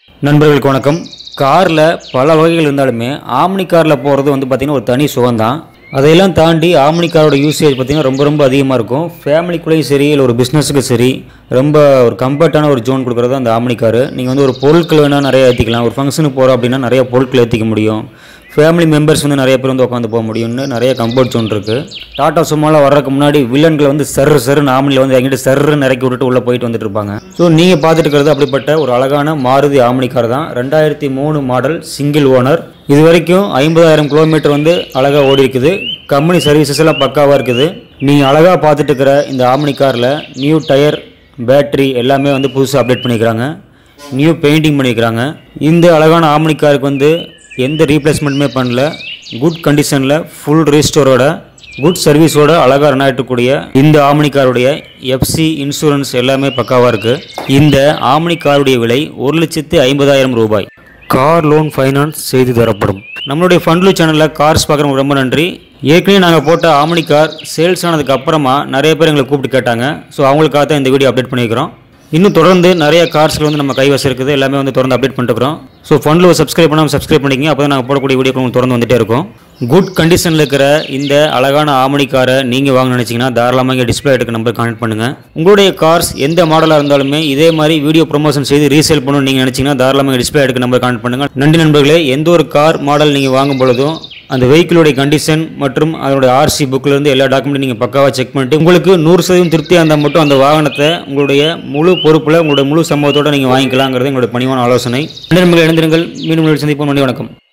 நண்பர்களுக்கு வணக்கம் காரில் பல வகைகள் இருந்தாலுமே ஆம்னி காரில் போகிறது வந்து பார்த்திங்கன்னா ஒரு தனி சுகம்தான் அதையெல்லாம் தாண்டி ஆம்னி காரோட யூசேஜ் பார்த்திங்கன்னா ரொம்ப ரொம்ப அதிகமாக இருக்கும் ஃபேமிலிக்குள்ளேயும் சரி இல்லை ஒரு பிஸ்னஸுக்கு சரி ரொம்ப ஒரு கம்ஃபர்ட்டான ஒரு ஜோன் கொடுக்குறது அந்த ஆம்னி காரு நீங்கள் வந்து ஒரு பொருட்கள் வேணால் நிறைய ஏற்றிக்கலாம் ஒரு ஃபங்க்ஷனுக்கு போகிறோம் அப்படின்னா நிறைய பொருட்கள் ஏற்றிக்க முடியும் ஃபேமிலி மெம்பர்ஸ் வந்து நிறைய பேர் வந்து உட்காந்து போக முடியும்னு நிறைய கம்ஃபர்ட் ஜோன் இருக்குது டாடா சும்மாலாம் வர்றதுக்கு முன்னாடி வில்லன்களை வந்து சர்ரு சர்ரு ஆம்னியில் வந்து எங்கிட்ட சர்ருன்னு இறக்கி விட்டுட்டு உள்ளே போயிட்டு வந்துட்டு இருப்பாங்க ஸோ நீங்கள் பார்த்துட்டு இருக்கிறது அப்படிப்பட்ட ஒரு அழகான மாருதி ஆம்னி கார் தான் ரெண்டாயிரத்தி மூணு மாடல் சிங்கிள் ஓனர் இது வரைக்கும் ஐம்பதாயிரம் கிலோமீட்டர் வந்து அழகாக ஓடி இருக்குது கம்பெனி சர்வீசஸ் எல்லாம் பக்காவாக இருக்குது நீங்கள் அழகாக பார்த்துட்டு இருக்கிற இந்த ஆம்னி காரில் நியூ டயர் பேட்டரி எல்லாமே வந்து புதுசாக அப்டேட் பண்ணிக்கிறாங்க நியூ பெயிண்டிங் பண்ணிக்கிறாங்க இந்த அழகான ஆம்னி காருக்கு வந்து எந்த ரீப்ளேஸ்மெண்ட்டுமே பண்ணல குட் கண்டிஷனில் ஃபுல் ரீஸ்டோரோட குட் சர்வீஸோட அழகாக ரன் ஆகிட்டுக்கூடிய இந்த ஆம்னி காருடைய எஃப்சி இன்சூரன்ஸ் எல்லாமே பக்காவாக இருக்குது இந்த ஆம்னி காருடைய விலை ஒரு லட்சத்து ஐம்பதாயிரம் ரூபாய் கார் லோன் ஃபைனான்ஸ் செய்து தரப்படும் நம்மளுடைய ஃபண்ட்லு சேனலில் கார்ஸ் பார்க்குறவங்க ரொம்ப நன்றி ஏற்கனவே நாங்கள் போட்ட ஆம்னி கார் சேல்ஸ் ஆனதுக்கு அப்புறமா நிறைய பேர் எங்களை கூப்பிட்டு கேட்டாங்க ஸோ அவங்களுக்காக தான் இந்த வீடியோ அப்டேட் பண்ணியிருக்கிறோம் இன்னும் தொடர்ந்து நிறைய கார்ஸ்கள் வந்து நம்ம கைவசம் இருக்குது எல்லாமே வந்து தொடர்ந்து அப்டேட் பண்ணிட்டுருக்கோம் ஸோ ஃபண்டில் சப்ஸ்கிரைப் பண்ணாமல் சப்ஸ்கிரைப் பண்ணிக்கங்க அப்போ தான் நாங்கள் போடக்கூடிய வீடியோ உங்களுக்கு தொடர்ந்து வந்துட்டே இருக்கும் குட் கண்டிஷனில் இருக்கிற இந்த அழகான ஆமணி காரை நீங்கள் வாங்க நினச்சிங்கன்னா தாராளமாக இங்கே டிஸ்பிளே எடுக்க நம்பர் கான்டெக்ட் பண்ணுங்கள் உங்களுடைய கார்ஸ் எந்த மாடலாக இருந்தாலுமே இதே மாதிரி வீடியோ ப்ரொமோஷன் செய்து ரீசேல் பண்ணணும்னு நீங்கள் நினச்சிங்கன்னா தாராளமாக டிஸ்பிளே எடுக்க நம்பர் கான்டெக்ட் பண்ணுங்கள் நன்றி நண்பர்களே எந்த ஒரு கார் மாடல் நீங்கள் வாங்கும் பொழுதும் அந்த வெஹிக்கிளுடைய கண்டிஷன் மற்றும் அதனுடைய ஆர்சி புக்கிலேருந்து எல்லா டாக்குமெண்ட்டும் நீங்கள் பக்காவாக செக் பண்ணிட்டு உங்களுக்கு நூறு சதவீதம் திருப்தியாக இருந்தால் மட்டும் அந்த வாகனத்தை உங்களுடைய முழு பொறுப்பில் உங்களுடைய முழு சம்பவத்தோடு நீங்கள் வாங்கிக்கலாங்கிறது எங்களுடைய பணிவான ஆலோசனை நண்பர்கள் இணைந்திருங்கள் மீண்டும் உங்களை சந்திப்போம் நன்றி வணக்கம்